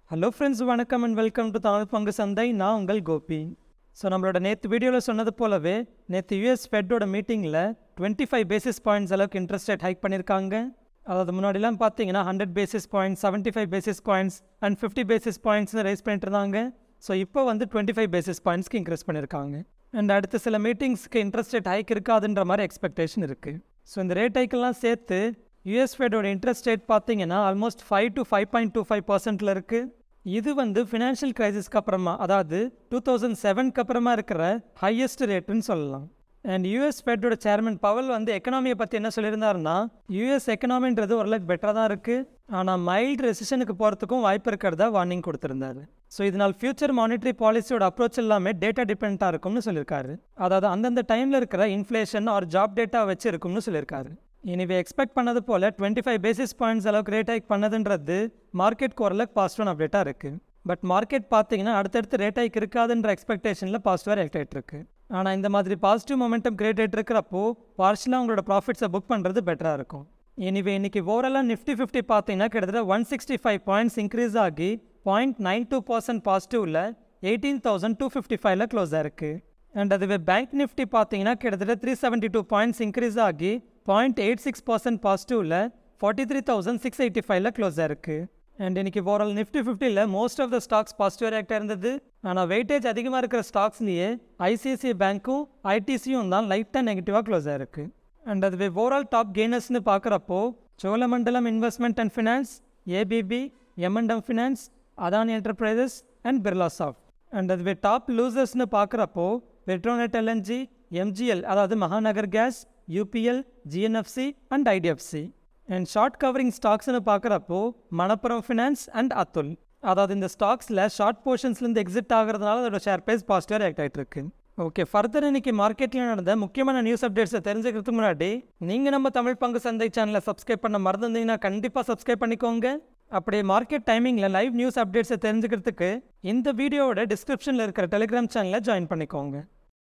hello friends வணக்கம் and welcome to Tamil பங்கு சந்தை நான் உங்கள் கோபி ஸோ நம்மளோட நேற்று வீடியோவில் சொன்னது போலவே நேற்று யூஎஸ் ஃபெட்டோட மீட்டிங்கில் டுவெண்ட்டி ஃபைவ் பேசிஸ் பாயிண்ட்ஸ் அளவுக்கு இன்ட்ரெஸ்ட் ரேட் ஹைக் பண்ணியிருக்காங்க அதாவது முன்னாடிலாம் பார்த்தீங்கன்னா hundred basis points seventy five basis points and fifty basis பாயிண்ட்ஸ்னு ரைஸ் பண்ணிட்டு இருந்தாங்க ஸோ இப்போ வந்து டுவெண்ட்டி ஃபைவ் பேசிஸ் பாயிண்ட்ஸ்க்கு இன்க்ரீஸ் பண்ணியிருக்காங்க அண்ட் அடுத்த சில மீட்டிங்ஸ்க்கு இன்ட்ரெஸ்ட் ரேட் ஹைக் இருக்காதுன்ற மாதிரி எக்ஸ்பெக்டேஷன் இருக்குது ஸோ இந்த ரேட் ஹைக்கெல்லாம் சேர்த்து யூஎஸ் ஃபெடோட இன்ட்ரெஸ்ட் ரேட் பார்த்தீங்கன்னா almost five to five point two five பர்சன்ட்டில் இருக்குது இது வந்து ஃபினான்ஷியல் கிரைசிஸ்க்கு அப்புறமா அதாவது டூ தௌசண்ட் செவனுக்கு அப்புறமா இருக்கிற ஹையஸ்ட் ரேட்டுன்னு சொல்லலாம் அண்ட் யூஎஸ் ஃபெட்டோட சேர்மன் பவல் வந்து எக்கனாமியை பற்றி என்ன சொல்லியிருந்தாருன்னா யூஎஸ் எக்கனாமின்றது ஓரளவுக்கு பெட்டராக தான் இருக்குது ஆனால் மைல்டு ரெசிஷனுக்கு போகிறதுக்கும் வாய்ப்பு இருக்கிறதா வார்னிங் கொடுத்துருந்தாரு ஸோ இதனால் ஃபியூச்சர் மானிட்டரி பாலிசியோட அப்ரோச் எல்லாமே டேட்டா டிபெண்ட்டாக இருக்கும்னு சொல்லியிருக்காரு அதாவது அந்தந்த டைமில் இருக்கிற இன்ஃப்ளேஷன் ஆர் ஜாப் டேட்டா வச்சு இருக்கும்னு சொல்லியிருக்காரு இனிவே எக்ஸ்பெக்ட் பண்ணது போல் டுவெண்ட்டி ஃபைவ் பேசிஸ் பாயிண்ட்ஸ் அளவுக்கு ரேட் ஹைக் பண்ணதுன்றது மார்க்கெட்க்கு ஓரளவுக்கு பாசிட்டிவ் அப்டேட்டாக இருக்குது பட் மார்க்கெட் பார்த்தீங்கன்னா அடுத்தடுத்து ரேட் ஹைக் இருக்காதுன்ற எக்ஸ்பெக்டேஷனில் பாசிட்டிவாக ரேட் ஆகிட்டு இருக்கு ஆனால் இந்த மாதிரி பாசிட்டிவ் மொமெண்டம் கிரியேட் ஆகிட்டு இருக்கிறப்போ பார்ஷலாக உங்களோட ப்ராஃபிட்ஸை புக் பண்ணுறது பெட்டராக இருக்கும் எனிவே இன்னைக்கு ஓவராலாக நிஃப்டி ஃபிஃப்டி பார்த்தீங்கன்னா கிட்டத்தட்ட one sixty five points increase ஆகி பாயிண்ட் நைன் டூ பர்சன்ட் பாசிட்டிவில் எயிட்டீன் தௌசண்ட் டூ ஃபிஃப்டி ஃபைவ்ல க்ளோஸ் ஆயிருக்கு அண்ட் அதுவே பேங்க் நிஃப்டி பார்த்தீங்கன்னா கிட்டத்தட்ட three seventy two points increase ஆகி பாயிண்ட் எயிட் சிக்ஸ் பர்சன்ட் பாசிட்டிவில் forty three thousand six eighty ஃபைவ்ல க்ளோஸ் ஆயிருக்கு அண்ட் இன்னைக்கு ஓவரால் நிஃப்டி ஃபிஃப்டியில் most of the stocks positive ரேக்டாக இருந்தது ஆனால் வெயிட்டேஜ் அதிகமாக இருக்கிற ஸ்டாக்ஸ்லேயே ஐசிஐசிஐ பேங்க்கும் ஐடிசியும் தான் லைட்டாக நெகட்டிவாக க்ளோஸ் ஆயிருக்கு அண்ட் அதுவே ஓவரால் டாப் கெய்னர்ஸ்னு பார்க்குறப்போ Cholamandalam investment and finance ABB எம்என்டம் finance Adani enterprises and Birla soft and அதுவே டாப் லூசர்ஸ்னு பார்க்குறப்போ பெட்ரோநெட் எல்என்ஜி எம்ஜிஎல் அதாவது Mahanagar gas UPL GNFC and IDFC and short covering ஸ்டாக்ஸ்னு பார்க்குறப்போ மணப்புரம் ஃபினான்ஸ் அண்ட் அத்துல் அதாவது இந்த ஸ்டாக்ஸில் ஷார்ட் போர்ஷன்ஸ்லேருந்து எக்ஸிட் ஆகிறதுனால அதோட ஷேர் ப்ரைஸ் பாசிட்டிவாக ஆக்ட் ஆகிட்டு இருக்கு ஓகே ஃபர்தர் இன்னைக்கு மார்க்கெட்டில் நடந்த முக்கியமான நியூஸ் அப்டேட்ஸை தெரிஞ்சுக்கிறதுக்கு முன்னாடி நீங்கள் நம்ம தமிழ் பங்கு சந்தை சேனலை சப்ஸ்கிரைப் பண்ண மறந்துருந்தீங்கன்னா கண்டிப்பாக சப்ஸ்கிரைப் பண்ணிக்கோங்க அப்படியே மார்க்கெட் டைமிங்கில் லைவ் நியூஸ் அப்டேட்ஸை தெரிஞ்சுக்கிறதுக்கு இந்த வீடியோவோட டிஸ்கிரிப்ஷனில் இருக்கிற டெலிகிராம் சேனலை ஜாயின் பண்ணிக்கோங்க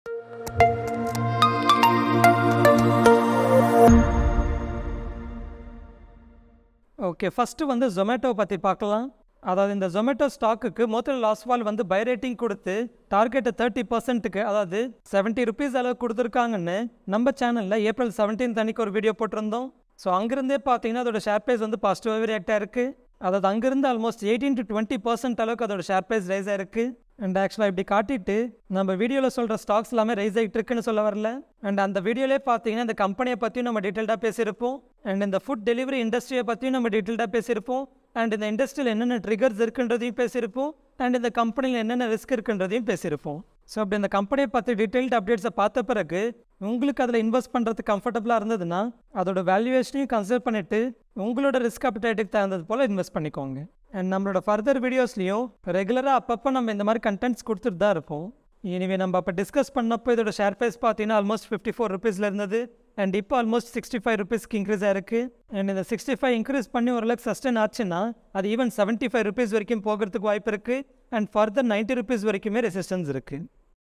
ஓகே ஃபஸ்ட்டு வந்து ஜொமேட்டோ பற்றி பார்க்கலாம் அதாவது இந்த ஜொமேட்டோ ஸ்டாக்குக்கு மொத்தம் லாஸ் வால் வந்து பை ரேட்டிங் கொடுத்து டார்கெட்டை தேர்ட்டி பர்சன்ட்டுக்கு அதாவது செவன்ட்டி ருபீஸ் அளவு கொடுத்துருக்காங்கன்னு நம்ம சேனலில் ஏப்ரல் செவன்டீன் அன்னைக்கு ஒரு வீடியோ போட்டிருந்தோம் ஸோ அங்கேருந்தே பார்த்தீங்கன்னா அதோட ஷேர் ப்ரைஸ் வந்து பாசிட்டிவாகவே ரியாக்டாக இருக்குது அதாவது அங்கேருந்து almost eighteen to twenty percent அளவுக்கு அதோட ஷேர் ப்ரைஸ் ரைஸ் ஆயிருக்கு அண்ட் ஆக்சுவலாக இப்படி காட்டிட்டு நம்ம வீடியோவில் சொல்கிற ஸ்டாக்ஸ் எல்லாமே ரைஸ் ஆகிட்டு இருக்குன்னு சொல்ல வரல அண்ட் அந்த வீடியோலே பார்த்தீங்கன்னா இந்த கம்பெனியை பற்றியும் நம்ம டீட்டெயில்டாக பேசியிருப்போம் அண்ட் இந்த ஃபுட் டெலிவரி இண்டஸ்ட்ரியை பற்றியும் நம்ம டீட்டெயில்டாக பேசியிருப்போம் அண்ட் இந்த இண்டஸ்ட்ரியில் என்னென்ன ட்ரிகர்ஸ் இருக்குன்றதையும் பேசியிருப்போம் அண்ட் இந்த கம்பெனியில் என்னென்ன ரிஸ்க் இருக்குன்றதையும் பேசியிருப்போம் ஸோ அப்படி இந்த கம்பெனியை பற்றி டீட்டெயில்டு அப்டேட்ஸை பார்த்த பிறகு உங்களுக்கு அதில் இன்வெஸ்ட் பண்ணுறதுக்கு கம்ஃபர்டபுளாக இருந்ததுன்னா அதோட வேல்யூவேஷனையும் கன்சிடர் பண்ணிவிட்டு உங்களோட ரிஸ்க் அப்டேட்டுக்கு தகுந்தது போல் இன்வெஸ்ட் பண்ணிக்கோங்க அண்ட் நம்மளோட ஃபர்தர் வீடியோஸ்லையும் ரெகுலராக அப்பப்போ நம்ம இந்த மாதிரி கண்டென்ட்ஸ் கொடுத்துட்டு தான் இருப்போம் இனிவே நம்ம அப்போ டிஸ்கஸ் பண்ணப்போ இதோட ஷேர் ப்ரைஸ் பார்த்தீங்கன்னா ஆல்மோஸ்ட் ஃபிஃப்டி ஃபோர் ருபீஸில் இருந்தது அண்ட் இப்போ ஆல்மோஸ்ட் சிக்ஸ்டி ஃபைவ் ருபீஸ்க்கு இன்க்ரீஸ் ஆயிருக்கு அண்ட் இந்த சிக்ஸ்டி ஃபைவ் இன்க்ரீஸ் பண்ணி ஓரளவுக்கு சஸ்டெயின் ஆச்சுன்னா அது ஈவன் செவன்ட்டி ஃபைவ் ருபீஸ் வரைக்கும் போகிறதுக்கு வாய்ப்பு இருக்குது அண்ட் ஃபர்தர் நைன்ட்டி ருபீஸ் வரைக்குமே ரெசிஸ்டன்ஸ் இருக்குது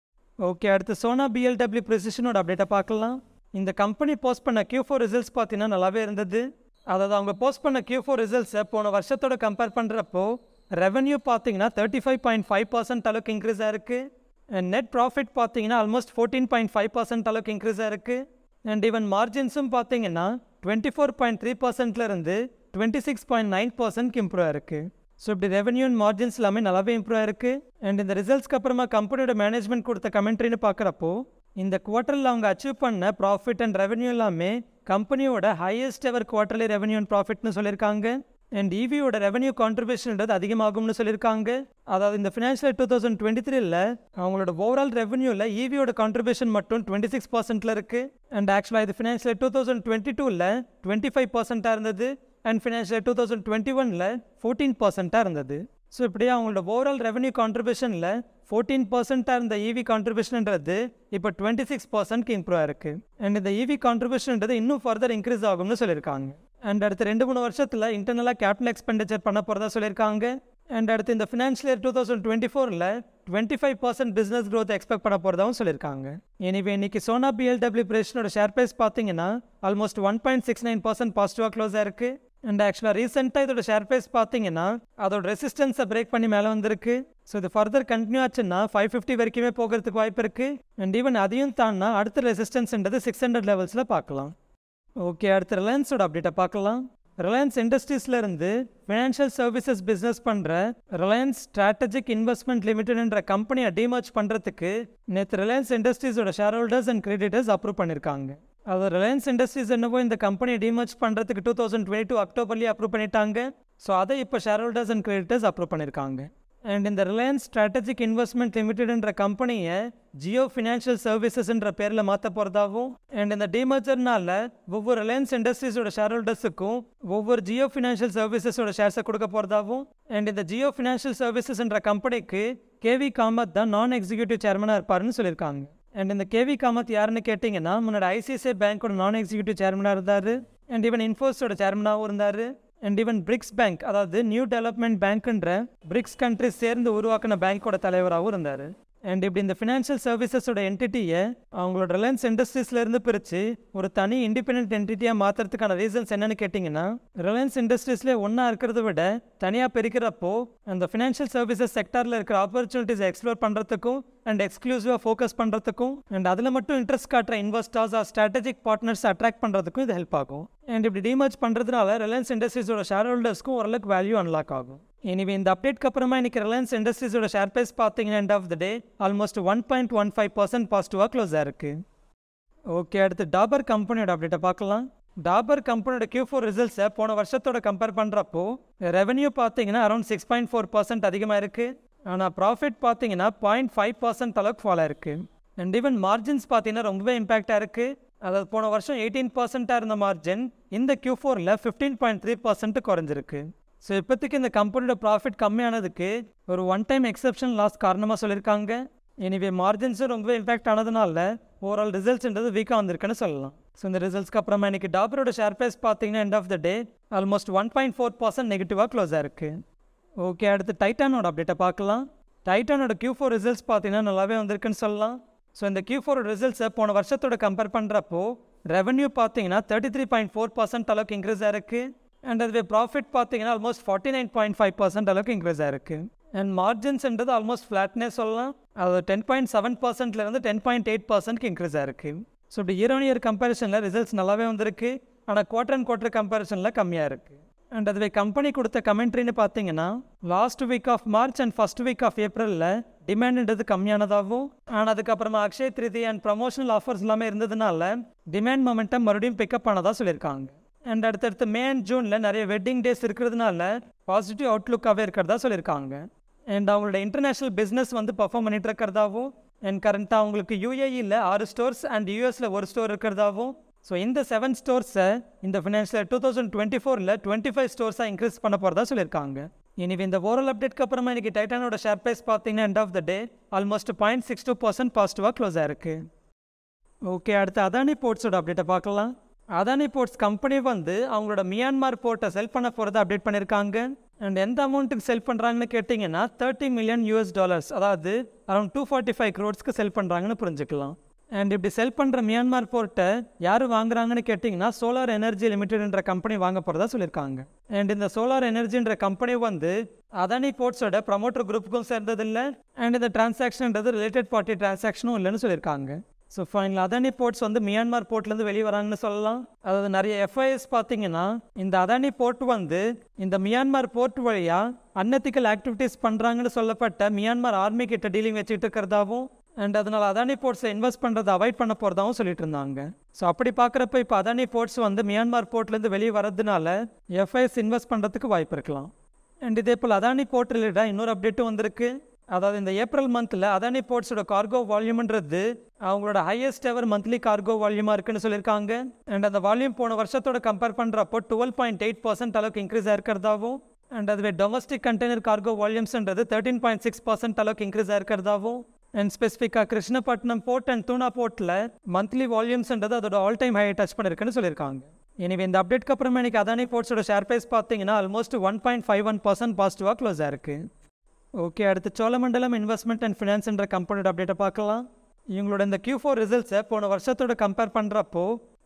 ஓகே அடுத்து சோனா பிஎல்டபிள்யூ ப்ரிசிஷனோட அப்டேட்டை பார்க்கலாம் இந்த கம்பெனி போஸ்ட் பண்ண கியூ ஃபோர் ரிசல்ட்ஸ் பார்த்தீங்கன்னா நல்லாவே இருந்தது அதாவது அவங்க போஸ்ட் பண்ண கியூ ஃபோர் ரிசல்ட்ஸை போன வருஷத்தோட கம்பேர் பண்ணுறப்போ ரெவன்யூ பார்த்தீங்கன்னா thirty five point five percent அளவுக்கு இன்க்ரீஸ் ஆயிருக்கு அண்ட் நெட் ப்ராஃபிட் பார்த்தீங்கன்னா almost fourteen point five percent அளவுக்கு இன்க்ரீஸ் ஆயிருக்கு அண்ட் ஈவன் மார்ஜின்ஸும் பார்த்தீங்கன்னா டுவெண்ட்டி ஃபோர் பாயிண்ட் த்ரீ பர்சன்ட்லேருந்து டுவெண்ட்டி சிக்ஸ் பாயிண்ட் நைன் பர்சன்ட்க்கு இம்ப்ரூவ் ஆயிருக்கு ஸோ இப்படி ரெவன்யூ அண்ட் மார்ஜின்ஸ் எல்லாமே நல்லாவே இம்ப்ரூவ் ஆயிருக்கு அண்ட் இந்த ரிசல்ட்ஸ்க்கு அப்புறமா கம்பெனியோட மேனேஜ்மெண்ட் கொடுத்த கமெண்ட்ரின்னு பார்க்குறப்போ இந்த குவார்ட்டரில் அவங்க அச்சீவ் பண்ண ப்ராஃபிட் அண்ட் ரெவன்யூ எல்லாமே கம்பெனியோட highest ever quarterly revenue and ப்ராஃபிட்னு சொல்லியிருக்காங்க அண்ட் இவியோட ரெவன்யூ கான்ட்ரிபியூஷன்ன்றது அதிகமாகும்னு சொல்லியிருக்காங்க அதாவது இந்த ஃபினான்ஷியல் டூ தௌசண்ட் டுவெண்ட்டி த்ரீல அவங்களோட ஓவரால் ரெவன்யூவில் இவியோட கான்ட்ரிபியூஷன் மட்டும் டுவெண்ட்டி சிக்ஸ் பர்சன்ட்ல இருக்கு அண்ட் ஆக்சுவலாக இது ஃபினான்ஷியல் டூ தௌசண்ட் டுவெண்ட்டி டூவில் டுவெண்ட்டி ஃபைவ் பர்சன்ட்டாக இருந்தது and financial two thousand twenty ஒனில் ஃபோர்டீன் பர்சன்ட்டாக இருந்தது ஸோ இப்படியே அவங்களோட ஓவரால் ரெவன்யூ கான்ட்ரிபியூஷனில் ஃபோர்டீன் பர்சன்ட்டாக இருந்த இவி கான்ட்ரிபியூஷன்ன்றது இப்போ டுவெண்ட்டி சிக்ஸ் பர்சன்ட்க்கு இம்ப்ரூவ் ஆயிருக்கு அண்ட் இந்த இவி கான்ட்ரிபியூஷன்ன்றது இன்னும் ஃபர்தர் இன்க்ரீஸ் ஆகும்னு சொல்லியிருக்காங்க அண்ட் அடுத்த ரெண்டு மூணு வருஷத்தில் இன்டர்னலாக கேபிட்டல் எக்ஸ்பெண்டிச்சர் பண்ண போகிறதா சொல்லியிருக்காங்க அண்ட் அடுத்து இந்த financial year two thousand twenty ஃபோரில் twenty five percent business growth expect பண்ண போகிறதாவும் சொல்லியிருக்காங்க எனிவே இன்னைக்கு சோனா பிஎல்டபிள்யூ பிரேஷனோட ஷேர் ப்ரைஸ் பார்த்தீங்கன்னா almost one point six nine percent பாசிட்டிவாக க்ளோஸ் ஆயிருக்கு அண்ட் ஆக்சுவலாக ரீசெண்டாக இதோட ஷேர் ப்ரைஸ் பார்த்தீங்கன்னா அதோட ரெசிஸ்டன்ஸை பிரேக் பண்ணி மேலே வந்திருக்கு ஸோ இது ஃபர்தர் கண்டினியூ ஆச்சுன்னா ஃபைவ் ஃபிஃப்டி வரைக்குமே போகிறதுக்கு வாய்ப்பு இருக்குது அண்ட் ஈவன் அதையும் தாண்டினா அடுத்த ரெசிஸ்டன்ஸ்ன்றது சிக்ஸ் ஹண்ட்ரட் லெவல்ஸில் பார்க்கலாம் ஓகே அடுத்து ரிலையன்ஸோட அப்டேட்டை பார்க்கலாம் ரிலையன்ஸ் இண்டஸ்ட்ரீஸ்ல இருந்து ஃபினான்ஷியல் சர்வீசஸ் பிஸ்னஸ் பண்ணுற ரிலையன்ஸ் ஸ்ட்ராட்டஜிக் இன்வெஸ்ட்மெண்ட் லிமிடெட்ன்ற கம்பெனியை டிமர்ஜ் பண்ணுறதுக்கு நேற்று ரிலையன்ஸ் இண்டஸ்ட்ரீஸோட shareholders and creditors approve பண்ணியிருக்காங்க அது ரிலையன்ஸ் இண்டஸ்ட்ரீஸ் என்னவோ இந்த கம்பெனியை டிமர்ஜ் பண்ணுறதுக்கு டூ தௌசண்ட் டுவெண்ட்டி டூ அக்டோபர்லேயே அப்ரூவ் பண்ணிட்டாங்க ஸோ அதை இப்போ shareholders and creditors approve பண்ணியிருக்காங்க அண்ட் இந்த ரிலையன்ஸ் ஸ்ட்ராட்டஜிக் இன்வெஸ்ட்மெண்ட் லிமிடெட்ன்ற கம்பெனியை ஜியோ ஃபினான்ஷியல் சர்வீசஸ்ன்ற பேரில் மாற்ற போகிறதாகவும் அண்ட் இந்த டிமர்ஜர்னால ஒவ்வொரு ரிலையன்ஸ் இண்டஸ்ட்ரீஸோட ஷேர் ஹோல்டர்ஸுக்கும் ஒவ்வொரு ஜியோ ஃபினான்ஷியல் சர்வீசஸோட ஷேர்ஸை கொடுக்க போகிறதாகவும் அண்ட் இந்த ஜியோ ஃபினான்ஷியல் சர்வீசஸ்ன்ற கம்பெனிக்கு கேவி காமத் தான் நான் எக்ஸிக்யூட்டிவ் சேர்மனாக இருப்பாருன்னு சொல்லியிருக்காங்க அண்ட் இந்த கேவி காமத் யாருன்னு கேட்டிங்கன்னா முன்னாடி ஐசிஐசிஐ பேங்க்கோட நான் எக்ஸிக்யூட்டிவ் சேர்மனாக இருந்தார் அண்ட் ஈவன் இன்ஃபோஸோட சேர்மனாகவும் இருந்தார் அண்ட் ஈவன் பிரிக்ஸ் பேங்க் அதாவது நியூ டெவலப்மெண்ட் பேங்க்ன்ற பிரிக்ஸ் கண்ட்ரி சேர்ந்து உருவாக்கின பேங்க்கோட தலைவராகவும் இருந்தார் அண்ட் இப்படி இந்த ஃபினான்ஷியல் சர்வீசஸோட என்டிட்டியை அவங்களோட ரிலையன்ஸ் இண்டஸ்ட்ரீஸ்லேருந்து பிரித்து ஒரு தனி இண்டிபெண்ட் என்டிட்டியாக மாற்றுறதுக்கான ரீசன்ஸ் என்னன்னு கேட்டிங்கன்னா ரிலையன்ஸ் இண்டஸ்ட்ரீஸ்லேயே ஒன்றா இருக்கிறத விட தனியாக பிரிக்கிறப்போ அந்த ஃபினான்ஷியல் சர்வீசஸ் செக்டாரில் இருக்கிற ஆப்பர்ச்சுனிட்டிஸை எக்ஸ்ப்ளோர் பண்ணுறதுக்கும் அண்ட் எக்ஸ்க்ளூசிவாக ஃபோக்கஸ் பண்ணுறதுக்கும் அண்ட் அதில் மட்டும் இன்ட்ரெஸ்ட் காட்டுற investors or strategic partners attract பண்ணுறதுக்கும் இது ஹெல்ப் ஆகும் அண்ட் இப்படி டிமர்ஜ் பண்ணுறதுனால ரிலையன்ஸ் இண்டஸ்ட்ரீஸோட ஷேர் ஹோல்டர்ஸ்க்கும் ஓரளவுக்கு வேல்யூ அன்லாக் ஆகும் எனிவே இந்த அப்டேட்க்கு அப்புறமா இன்னைக்கு ரிலையன்ஸ் இண்டஸ்ட்ரீஸோட ஷேர் ப்ரைஸ் பார்த்தீங்கன்னா end of the day almost one point one five percent பாசிட்டிவாக க்ளோஸ் ஆயிருக்கு ஓகே அடுத்து டாபர் கம்பெனியோட அப்டேட்டை பார்க்கலாம் டாபர் கம்பெனியோட Q4 ஃபோர் ரிசல்ட்ஸை போன வருஷத்தோட கம்பேர் பண்ணுறப்போ ரெவன்யூ பார்த்தீங்கன்னா around six point four percent அதிகமாக இருக்குது ஆனால் ப்ராஃபிட் பார்த்தீங்கன்னா பாயிண்ட் ஃபைவ் பர்சன்ட் அளவுக்கு ஃபாலோ இருக்குது அண்ட் ஈவன் மார்ஜின்ஸ் பார்த்தீங்கன்னா ரொம்பவே இம்பாக்டாக இருக்குது அதாவது போன வருஷம் எயிட்டீன் பர்சண்ட்டாக இருந்த மார்ஜின் இந்த Q4 ஃபோரில் ஃபிஃப்டீன் பாயிண்ட் த்ரீ பர்சன்ட் குறைஞ்சிருக்கு ஸோ இப்போதைக்கு இந்த கம்பெனியோட ப்ராஃபிட் கம்மியானதுக்கு ஒரு ஒன் டைம் எக்ஸப்ஷன் லாஸ் காரணமாக சொல்லியிருக்காங்க எனிவே மார்ஜின்ஸும் ரொம்ப இம்பாக்ட் ஆனதுனால ஓவரால் ரிசல்ட்ஸ்ன்றது வீக்காக வந்திருக்குன்னு சொல்லலாம் ஸோ இந்த ரிசல்ட்ஸ்க்கு அப்புறமா இன்னைக்கு டாபரோட ஷேர் ப்ரைஸ் பார்த்தீங்கன்னா end of the day almost one point four percent நெகட்டிவாக க்ளோஸ் ஆயிருக்கு ஓகே அடுத்து டைட்டானோட அப்டேட்டை பார்க்கலாம் டைட்டானோட Q4 ஃபோர் ரிசல்ட்ஸ் பார்த்தீங்கன்னா நல்லாவே வந்திருக்குன்னு சொல்லலாம் ஸோ இந்த Q4 ஃபோர் ரிசல்ட்ஸை போன வருஷத்தோட கம்பேர் பண்ணுறப்போ ரெவன்யூ பார்த்தீங்கன்னா thirty three point four percent அளவுக்கு இன்க்ரீஸ் ஆயிருக்கு அண்ட் அதுவே ப்ராஃபிட் பார்த்தீங்கன்னா almost forty nine point five percent அளவுக்கு இன்க்ரீஸ் ஆயிருக்கு அண்ட் மார்ஜின்ஸ்ன்றது ஆல்மோஸ்ட் ஃப்ளாட்னே சொல்லலாம் அது டென் பாயிண்ட் செவன் பர்சன்ட்லேருந்து டென் பாயிண்ட் எயிட் பர்சன்ட்க்கு இன்க்ரீஸ் ஆயிருக்கு ஸோ இப்படி இயர் ஆன் இயர் கம்பேரிசனில் ரிசல்ட்ஸ் நல்லாவே வந்திருக்கு ஆனால் குவார்டர் அண்ட் குவார்டர் கம்பேரிசனில் கம்மியாக இருக்குது அண்ட் அதுவே கம்பெனி கொடுத்த கமெண்ட்ரின்னு பார்த்தீங்கன்னா last week of March and first week of ஏப்ரலில் டிமாண்ட்ன்றது கம்மியானதாகவும் ஆனால் அதுக்கப்புறமா Akshaya Tritiya and promotional offers எல்லாமே இருந்ததுனால டிமாண்ட் மொமெண்டம் மறுபடியும் பிக்கப் ஆனதாக சொல்லியிருக்காங்க அண்ட் அடுத்தடுத்து மே அண்ட் ஜூனில் நிறைய வெட்டிங் டேஸ் இருக்கிறதுனால பாசிட்டிவ் அவுட்லுக்காகவே இருக்கிறதா சொல்லியிருக்காங்க அண்ட் அவங்களோட இன்டர்நேஷ்னல் பிஸ்னஸ் வந்து பர்ஃபார்ம் பண்ணிட்டு இருக்கிறதாவும் அண்ட் கரண்ட்டாக அவங்களுக்கு யூஏஇயில் ஆறு ஸ்டோர்ஸ் அண்ட் யூஎஸில் ஒரு ஸ்டோர் இருக்கிறதாவும் ஸோ இந்த செவன் ஸ்டோர்ஸை இந்த ஃபினான்ஷியல் டூ தௌசண்ட் டுவெண்ட்டி ஃபோரில் டுவெண்ட்டி ஃபைவ் ஸ்டோர்ஸாக இன்க்ரீஸ் பண்ண போகிறதா சொல்லியிருக்காங்க இனிவே இந்த ஓரல் அப்டேட்க்கு அப்புறமா இன்னைக்கு டைட்டானோட ஷேர் ப்ரைஸ் பார்த்தீங்கன்னா end of the day almost point six two percent பாசிட்டிவாக க்ளோஸ் ஆயிருக்கு ஓகே அடுத்து அதானி போர்ட்ஸோட அப்டேட்டை பார்க்கலாம் அதானி போர்ட்ஸ் கம்பெனி வந்து அவங்களோட மியான்மார் போர்ட்டை செல் பண்ண போகிறத அப்டேட் பண்ணியிருக்காங்க அண்ட் எந்த அமௌண்ட்டுக்கு செல் பண்ணுறாங்கன்னு கேட்டிங்கன்னா தேர்ட்டி மில்லியன் யூஎஸ் டாலர்ஸ் அதாவது அரௌண்ட் டூ ஃபார்ட்டி ஃபைவ் க்ரோட்ஸ்க்கு செல் பண்ணுறாங்கன்னு புரிஞ்சுக்கலாம் அண்ட் இப்படி செல் பண்ணுற மியான்மார் போர்ட்டை யார் வாங்குறாங்கன்னு கேட்டிங்கன்னா சோலார் எனர்ஜி லிமிடெட்ன்ற கம்பெனி வாங்க போகிறதா சொல்லியிருக்காங்க அண்ட் இந்த சோலார் எனர்ஜின்ற கம்பெனி வந்து அதானி போர்ட்ஸோட ப்ரமோட்டர் குரூப்புக்கும் சேர்ந்ததில்லை அண்ட் இந்த டிரான்சாக்ஷன்ன்றது ரிலேட்டட் பார்ட்டி டிரான்சாக்ஷனும் இல்லைன்னு சொல்லியிருக்காங்க ஸோ ஃபைனல் அதானி போர்ட்ஸ் வந்து மியான்மார் போர்ட்லேருந்து வெளியே வராங்கன்னு சொல்லலாம் அதாவது நிறைய எஃப்ஐஎஸ் பார்த்தீங்கன்னா இந்த அதானி போர்ட் வந்து இந்த மியான்மார் போர்ட் வழியாக அன்எத்திக்கல் ஆக்டிவிட்டீஸ் பண்ணுறாங்கன்னு சொல்லப்பட்ட மியான்மார் ஆர்மி கிட்ட டீலிங் வச்சுட்டு இருக்கிறதாவும் அண்ட் அதனால் அதானி போர்ட்ஸை இன்வெஸ்ட் பண்ணுறதை அவாய்ட் பண்ண போகிறதாவும் சொல்லிட்டு இருந்தாங்க ஸோ அப்படி பார்க்குறப்ப இப்போ அதானி போர்ட்ஸ் வந்து மியான்மார் போர்ட்லேருந்து வெளியே வரதுனால எஃப்ஐஎஸ் இன்வெஸ்ட் பண்ணுறதுக்கு வாய்ப்பு இருக்கலாம் அண்ட் இதே போல் அதானி போர்ட் ரிலேட்டாக இன்னொரு அப்டேட்டும் வந்திருக்கு அதாவது இந்த ஏப்ரல் மந்தில் அதானி போர்ட்ஸோட கார்கோ வால்யூம்ன்றது அவங்களோட ஹையஸ்ட் எவர் மந்த்லி கார்கோ வால்யூமாக இருக்குன்னு சொல்லியிருக்காங்க அண்ட் அந்த வால்யூம் போன வருஷத்தோட கம்பேர் பண்ணுறப்போ டுவெல் பாயிண்ட் எயிட் பர்சன்ட் அளவுக்கு இன்க்ரீஸ் ஆயிருக்கிறதாவும் அண்ட் அதுவே டொமஸ்டிக் கண்டெய்னர் கார்கோ வால்யூம்ஸ்ன்றது தேர்ட்டின் பாயிண்ட் சிக்ஸ் பர்சன்ட் அளவுக்கு இன்க்ரீஸ் ஆயிருக்கிறதாவும் அண்ட் ஸ்பெசிஃபிக்காக கிருஷ்ணப்பட்டினம் போர்ட் அண்ட் தூணா போர்ட்டில் மந்த்லி வால்யூம்ஸ்ன்றது அதோட ஆல் டைம் ஹை டச் பண்ணிருக்குன்னு சொல்லியிருக்காங்க எனவே இந்த அப்டேட்க்கு அப்புறமா இன்னைக்கு அதானி போர்ட்ஸோட ஷேர் ப்ரைஸ் பார்த்தீங்கன்னா almost one point five one percent பாசிட்டிவாக க்ளோஸ் ஆயிருக்கு ஓகே அடுத்து சோழமண்டலம் இன்வெஸ்ட்மெண்ட் அண்ட் ஃபினான்ஸ்ன்ற கம்பெனியோட அப்டேட்டை பார்க்கலாம் இவங்களோட இந்த Q4 ஃபோர் ரிசல்ட்ஸை போன வருஷத்தோட கம்பேர் பண்ணுறப்போ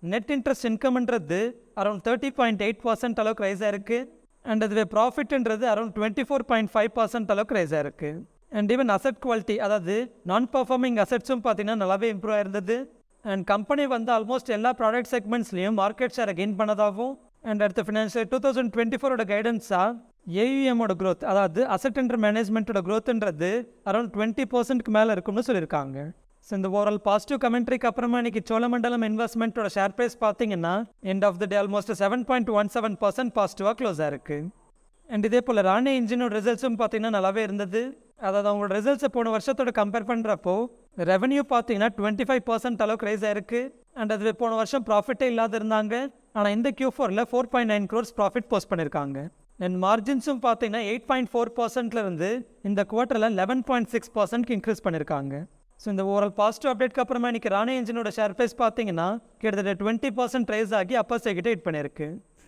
நெட் இன்ட்ரெஸ்ட் இன்கம்ன்றது around thirty point eight percent அளவுக்கு ரைஸ் ஆயிருக்கு அண்ட் அதுவே ப்ராஃபிட்ன்றது around twenty four point five percent அளவுக்கு ரைஸ் ஆயிருக்கு அண்ட் ஈவன் அசெட் குவாலிட்டி அதாவது நான் பர்ஃபார்மிங் அசெட்ஸும் பார்த்தீங்கன்னா நல்லாவே இம்ப்ரூவ் ஆயிருந்தது அண்ட் கம்பெனி வந்து ஆல்மோஸ்ட் எல்லா ப்ராடக்ட் செக்மெண்ட்ஸ்லையும் மார்க்கெட் ஷேரை கெயின் பண்ணதாகவும் அண்ட் அடுத்த ஃபினான்ஷியல் டூ தௌசண்ட் டுவெண்ட்டி ஃபோரோட கைடன்ஸாக ஏயுஎம்மோட க்ரோத் அதாவது அசெட் அண்டர் மேனேஜ்மெண்ட்டோட க்ரோத்ன்றது அரௌண்ட் டுவெண்ட்டி பர்சன்ட்க்கு மேலே இருக்கும்னு சொல்லியிருக்காங்க ஸோ இந்த ஓவரால் பாசிட்டிவ் கமெண்ட்ரிக்கு அப்புறமா இன்னைக்கு சோழமண்டலம் இன்வெஸ்ட்மெண்ட்டோட ஷேர் ப்ரைஸ் பார்த்தீங்கன்னா end of the day almost seven point one seven percent பாசிட்டிவாக க்ளோஸ் ஆயிருக்கு அண்ட் இதே போல் ராணி இன்ஜினோட ரிசல்ட்ஸும் பார்த்தீங்கன்னா நல்லாவே இருந்தது அதாவது அவங்களோட ரிசல்ட்ஸை போன வருஷத்தோட கம்பேர் பண்ணுறப்போ ரெவன்யூ பார்த்தீங்கன்னா டுவெண்ட்டி ஃபைவ் பர்சன்ட் அளவுக்கு ரைஸ் ஆயிருக்கு அண்ட் அதுவே போன வருஷம் ப்ராஃபிட்டே இல்லாத இருந்தாங்க ஆனால் இந்த Q four four point nine crores profit post பண்ணியிருக்காங்க அண்ட் மார்ஜின்ஸும் பார்த்தீங்கன்னா எயிட் பாயிண்ட் ஃபோர் பர்சன்ட்லேருந்து இந்த குவார்ட்டரில் லெவன் பாயிண்ட் சிக்ஸ் பர்சன்ட்க்கு இன்க்ரீஸ் பண்ணியிருக்காங்க ஸோ இந்த ஓவரால் பாசிட்டிவ் அப்டேட்க்கு அப்புறமா இன்னைக்கு ராணி இன்ஜினோட ஷேர் ப்ரைஸ் பார்த்தீங்கன்னா கிட்டத்தட்ட டுவெண்ட்டி பர்சன்ட் ரைஸ் ஆகி அப்போ கிட்ட ஹிட் பண்ணியிருக்கு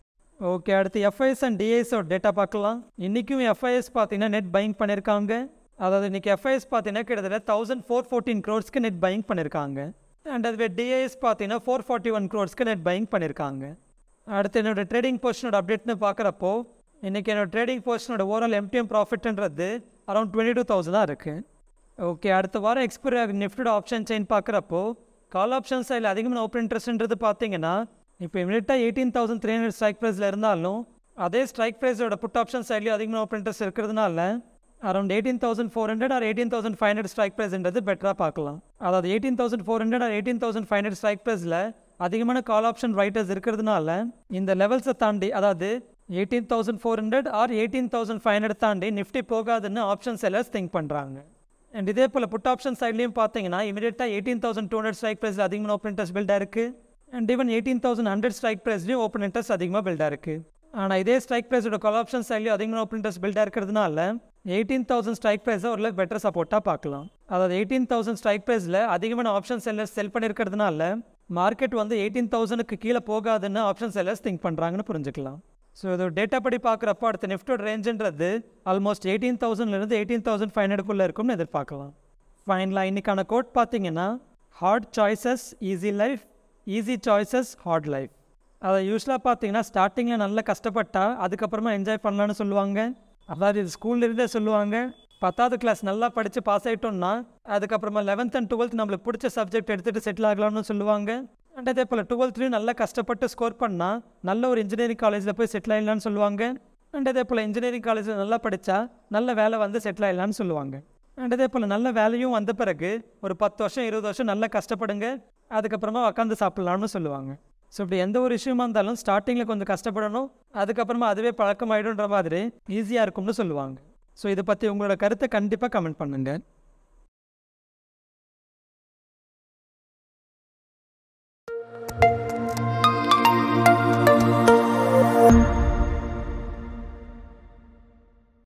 ஓகே அடுத்து எஃப்ஐஎஸ் அண்ட் டிஐஸோட டேட்டா பார்க்கலாம் இன்றைக்கும் எஃப்ஐஎஸ் பார்த்தீங்கன்னா நெட் பையிங் பண்ணியிருக்காங்க அதாவது இன்றைக்கி எஃப்ஐஎஸ் பார்த்தீங்கன்னா கிட்டத்தட்ட தௌசண்ட் ஃபோர் ஃபோர்டீன் க்ரோர்ஸ்க்கு நெட் பையிங் பண்ணியிருக்காங்க அண்ட் அதுவே டிஐஎஸ் பார்த்தீங்கன்னா ஃபோர் ஃபார்ட்டி ஒன் க்ரோர்ஸ்க்கு நெட் பையிங் பண்ணியிருக்காங்க அடுத்து என்னோட ட்ரேடிங் பொசிஷனோட அப்டேட்னு பார்க்குறப்போ இன்றைக்கி என்னோட ட்ரேடிங் பொசிஷனோட ஓவரால் எம்டிஎம் ப்ராஃபிட்ன்றது அரௌண்ட் டுவெண்ட்டி டூ தௌசண்ட் தான் இருக்குது ஓகே அடுத்த வாரம் எக்ஸ்பைரி ஆகும் நிஃப்டோட ஆப்ஷன் செயின் பார்க்குறப்போ கால் ஆப்ஷன் சைடில் அதிகமான ஓப்பன் இன்ட்ரெஸ்ட்ன்றது பார்த்தீங்கன்னா இப்போ இமீடியட்டாக eighteen thousand three hundred strike ப்ரைஸில் இருந்தாலும் அதே ஸ்ட்ரைக் ப்ரைஸோட புட் ஆப்ஷன் சைட்லேயும் அதிகமாக ஓப்பன் இன்ட்ரெஸ்ட் இருக்கிறதுனால around eighteen thousand four hundred or eighteen thousand five hundred strike ப்ரைஸ்ன்றது பெட்டராக பார்க்கலாம் அதாவது eighteen thousand four hundred or eighteen thousand five hundred strike ப்ரைஸில் அதிகமான கால் ஆப்ஷன் ரைட்டர்ஸ் இருக்கிறதுனால இந்த லெவல்ஸை தாண்டி அதாவது eighteen thousand four hundred or eighteen thousand five hundred தாண்டி நிஃப்டி போகாதுன்னு ஆப்ஷன் செல்லர்ஸ் திங்க் பண்ணுறாங்க அண்ட் இதே போல் புட் ஆப்ஷன் சைட்லையும் பார்த்தீங்கன்னா இமீடியட்டாக eighteen thousand two hundred strike ப்ரைஸில் அதிகமான ஓப்பன் இன்ட்ரெஸ்ட் பில்டாக இருக்குது and even eighteen thousand hundred strike ப்ரைஸ்லையும் ஓப்பன் இன்ட்ரெஸ்ட் அதிகமாக பில்டாக இருக்குது ஆனால் இதே ஸ்ட்ரைக் ப்ரைஸோட கால் ஆப்ஷன் சைட்லையும் அதிகமான ஓப்பன் இன்ட்ரெஸ்ட் பில்டாக இருக்கிறதுனால எயிட்டீன் தௌசண்ட் ஸ்ட்ரைக் ப்ரைஸை ஓரளவுக்கு பெட்டர் சப்போர்ட்டாக பார்க்கலாம் அதாவது எயிட்டீன் தௌசண்ட் ஸ்ட்ரைக் ப்ரைஸில் அதிகமான ஆப்ஷன் செல்லர்ஸ் செல் பண்ணியிருக்கிறதுனால மார்க்கெட் வந்து எயிட்டீன் தௌசண்ட்க்கு கீழே போகாதுன்னு ஆப்ஷன் செல்லர்ஸ் திங்க் பண்ணுறாங்கன்னு புரிஞ்சுக்கலாம் ஸோ இது டேட்டா படி பார்க்குறப்போ அடுத்த நிஃப்டோட ரேஞ்சுன்றது ஆல்மோஸ்ட் எயிட்டீன் தௌசண்ட்லேருந்து எயிட்டீன் தௌசண்ட் ஃபைவ் ஹண்ட்ரட்குள்ளே இருக்கும்னு எதிர்பார்க்கலாம் ஃபைனலாக இன்றைக்கான கோட் பார்த்தீங்கன்னா hard choices easy life easy choices hard life அதை யூஸ்வலாக பார்த்தீங்கன்னா ஸ்டார்டிங்கில் நல்லா கஷ்டப்பட்டா அதுக்கப்புறமா என்ஜாய் பண்ணலான்னு சொல்லுவாங்க அதாவது இது ஸ்கூல்லேருந்தே சொல்லுவாங்க பத்தாவது கிளாஸ் நல்லா படித்து பாஸ் ஆகிட்டோம்னா அதுக்கப்புறமா லெவன்த் அண்ட் டுவெல்த் நம்மளுக்கு பிடிச்ச சப்ஜெக்ட் எடுத்துகிட்டு செட்டில் ஆகலாம்னு சொல்லுவாங்க அண்ட் அதே போல் டுவெல்த்லேயும் நல்லா கஷ்டப்பட்டு ஸ்கோர் பண்ணால் நல்ல ஒரு இன்ஜினியரிங் காலேஜில் போய் செட்டில் ஆகிடலான்னு சொல்லுவாங்க அண்ட் அதே போல் இன்ஜினியரிங் காலேஜில் நல்லா படித்தா நல்ல வேலை வந்து செட்டில் ஆகிடலான்னு சொல்லுவாங்க அண்ட் அதே போல் நல்ல வேலையும் வந்த பிறகு ஒரு பத்து வருஷம் இருபது வருஷம் நல்லா கஷ்டப்படுங்க அதுக்கப்புறமா உட்காந்து சாப்பிட்லாம்னு சொல்லுவாங்க ஸோ இப்படி எந்த ஒரு விஷயமா இருந்தாலும் ஸ்டார்டிங்கில் கொஞ்சம் கஷ்டப்படணும் அதுக்கப்புறமா அதுவே பழக்கமாயிடுன்ற மாதிரி ஈஸியாக இருக்கும்னு சொல்லுவாங்க ஸோ இதை பற்றி உங்களோட கருத்தை கண்டிப்பாக கமெண்ட் பண்ணுங்கள்